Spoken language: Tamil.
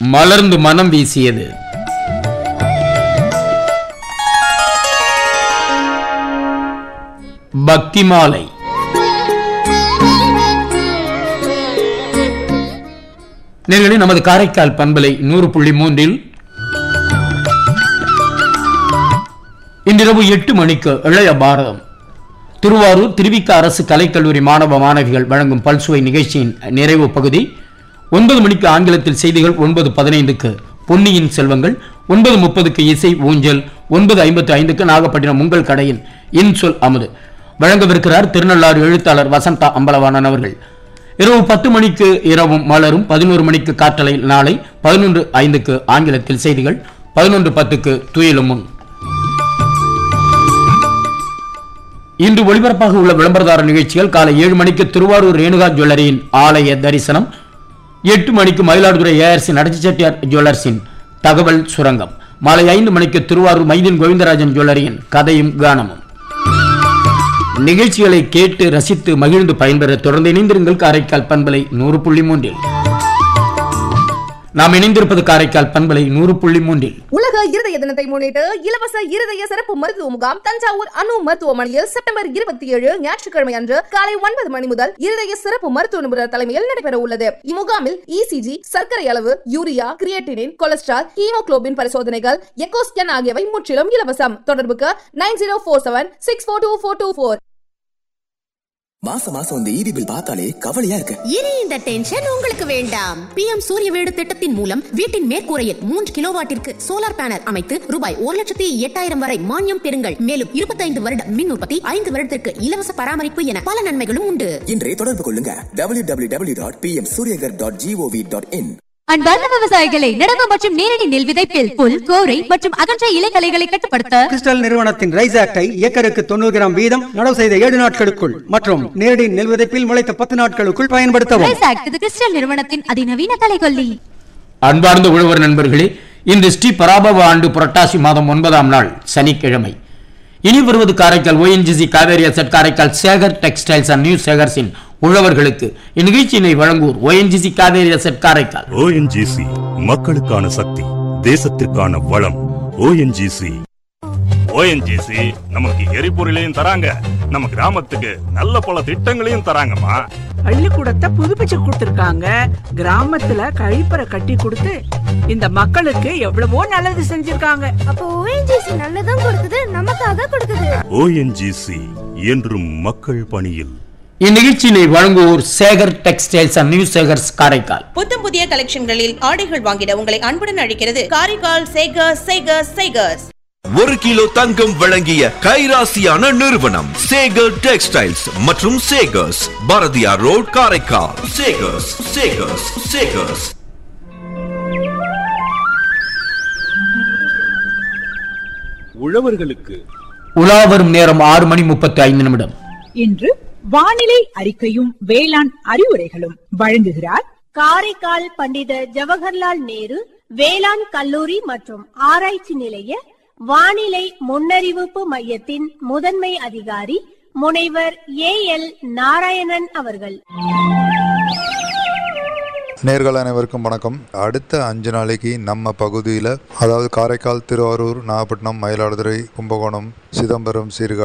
மலர்ந்து மனம் வீசியது பக்தி மாலை நேர்களே நமது காரைக்கால் பண்பலை நூறு புள்ளி மூன்றில் இன்றிரவு எட்டு மணிக்கு இளைய பாரதம் திருவாரூர் திருவிக்க அரசு கலைக்கல்லூரி மாணவ மாணவிகள் வழங்கும் பல்சுவை நிகழ்ச்சியின் நிறைவு பகுதி ஒன்பது மணிக்கு ஆங்கிலத்தில் செய்திகள் ஒன்பது பதினைந்துக்கு பொன்னியின் செல்வங்கள் ஒன்பது முப்பதுக்கு இசை ஊஞ்சல் ஒன்பது ஐம்பத்து ஐந்துக்கு நாகப்பட்டினம் உங்கள் கடையின் இன்சொல் அமுது வழங்கவிருக்கிறார் திருநள்ளாறு எழுத்தாளர் வசந்தா அம்பலவாணன் அவர்கள் இரவு பத்து மணிக்கு இரவும் மலரும் பதினோரு மணிக்கு காற்றலை நாளை பதினொன்று ஐந்துக்கு ஆங்கிலத்தில் செய்திகள் பதினொன்று பத்துக்கு துயிலும் முன் இன்று ஒளிபரப்பாக உள்ள விளம்பரதார நிகழ்ச்சிகள் காலை ஏழு மணிக்கு திருவாரூர் ரேணுகா ஜுவல்லரியின் ஆலய தரிசனம் எட்டு மணிக்கு மயிலாடுதுறை ஏஆர்சி நடச்சி செட்டியார் ஜுவல்லர்ஸின் தகவல் சுரங்கம் மாலை ஐந்து மணிக்கு திருவாரூர் மைதீன் கோவிந்தராஜன் ஜுவல்லரியின் கதையும் கானமும் நிகழ்ச்சிகளை கேட்டு ரசித்து மகிழ்ந்து பயன்பெற தொடர்ந்து இணைந்திருங்கள் காரைக்கால் பண்பலை நூறு புள்ளி மூன்றில் நாம் இணைந்திருப்பது காரைக்கால் பண்பலை நூறு புள்ளி மூன்றில் உலக இருதய தினத்தை முன்னிட்டு இலவச இருதய சிறப்பு மருத்துவ முகாம் தஞ்சாவூர் அணு மருத்துவமனையில் செப்டம்பர் இருபத்தி ஏழு ஞாயிற்றுக்கிழமை அன்று காலை ஒன்பது மணி முதல் இருதய சிறப்பு மருத்துவ நிபுணர் தலைமையில் நடைபெற உள்ளது இம்முகாமில் இசிஜி சர்க்கரை அளவு யூரியா கிரியேட்டினின் கொலஸ்ட்ரால் ஹீமோகுளோபின் பரிசோதனைகள் எக்கோ ஸ்கேன் ஆகியவை முற்றிலும் இலவசம் தொடர்புக்கு nine zero four seven six four two four two four மாசம் மாசம் இந்த ஈபி பில் பார்த்தாலே கவலையா இருக்கு இனி இந்த டென்ஷன் உங்களுக்கு வேண்டாம் பிஎம் சூரிய வீடு திட்டத்தின் மூலம் வீட்டின் மேற்கூரையில் மூன்று கிலோவாட்டிற்கு சோலார் பேனல் அமைத்து ரூபாய் ஒரு லட்சத்தி எட்டாயிரம் வரை மானியம் பெறுங்கள் மேலும் இருபத்தைந்து வருட மின் உற்பத்தி ஐந்து வருடத்திற்கு இலவச பராமரிப்பு என பல நன்மைகளும் உண்டு இன்றே தொடர்பு கொள்ளுங்க W W W dot P M Suryaghar dot G O V dot in அன்பார்ந்த விவசாயிகளை நடவு மற்றும் நேரடி நெல் விதைப்பில் புல் கோரை மற்றும் அகன்ற இலைகளைகளை கட்டுப்படுத்த கிறிஸ்டல் நிறுவனத்தின் ரைஸ் ஆக்டை ஏக்கருக்கு தொண்ணூறு கிராம் வீதம் நடவு செய்த ஏழு நாட்களுக்குள் மற்றும் நேரடி நெல் விதைப்பில் முளைத்த பத்து நாட்களுக்குள் பயன்படுத்தவும் ரைஸ் ஆக்ட் இது கிறிஸ்டல் நிறுவனத்தின் அதிநவீன கலைகொல்லி அன்பார்ந்த உழவர் நண்பர்களே இன்று ஸ்ரீ பராபவ ஆண்டு புரட்டாசி மாதம் ஒன்பதாம் நாள் சனிக்கிழமை இனி வருவது Karaikal ONGC Cauvery asset Karaikal Sekar textiles and new சேகர்ஸின் உழவர்களுக்கு இந்நிகழ்ச்சியினை வழங்குவோர் ஓஎன்ஜிசி காவேரி அசட் காரைக்கால் ஓஎன்ஜிசி மக்களுக்கான சக்தி தேசத்திற்கான வளம் ஓஎன்ஜிசி ஓஎன்ஜிசி நமக்கு எரிபொருளையும் தராங்க நம்ம கிராமத்துக்கு நல்ல பல திட்டங்களையும் தராங்கம்மா பள்ளிக்கூடத்தை புதுப்பிச்சு கொடுத்திருக்காங்க கிராமத்துல கழிப்பறை கட்டி கொடுத்து இந்த மக்களுக்கு எவ்வளவோ நல்லது செஞ்சிருக்காங்க அப்போ ஓஎன்ஜிசி நல்லதும் கொடுக்குது நமக்காக கொடுக்குது ஓஎன்ஜிசி என்றும் மக்கள் பணியில் இந்நிகழ்ச்சியினை வழங்குவோர் Sekar textiles and new Sekars Karaikal புத்தம் புதிய கலெக்ஷன்களில் ஆடைகள் வாங்கிட உங்களை அன்புடன் அழைக்கிறது காரைக்கால் சேகர்ஸ் சேகர்ஸ் சேகர்ஸ் ஒரு கிலோ தங்கம் வழங்கிய கைராசியான நிறுவனம் சேகர் டெக்ஸ்டைல்ஸ் மற்றும் சேகர்ஸ் பாரதியார் ரோட் காரைக்கால் சேகர்ஸ் சேகர்ஸ் சேகர்ஸ் உழவர்களுக்கு உலா வரும் நேரம் ஆறு மணி முப்பத்தி ஐந்து நிமிடம் இன்று வானிலை அறிக்கையும் வேளாண் அறிவுரைகளும் வழங்குகிறார் காரைக்கால் பண்டித ஜவஹர்லால் நேரு வேளாண் கல்லூரி மற்றும் ஆராய்ச்சி நிலைய வானிலை முன்னறிவிப்பு மையத்தின் முதன்மை அதிகாரி முனைவர் ஏ எல் நாராயணன் அவர்கள் நேர்கள் அனைவருக்கும் வணக்கம் அடுத்த அஞ்சு நாளைக்கு நம்ம பகுதியில் அதாவது காரைக்கால் திருவாரூர் நாகப்பட்டினம் மயிலாடுதுறை கும்பகோணம் சிதம்பரம் சீர்காழி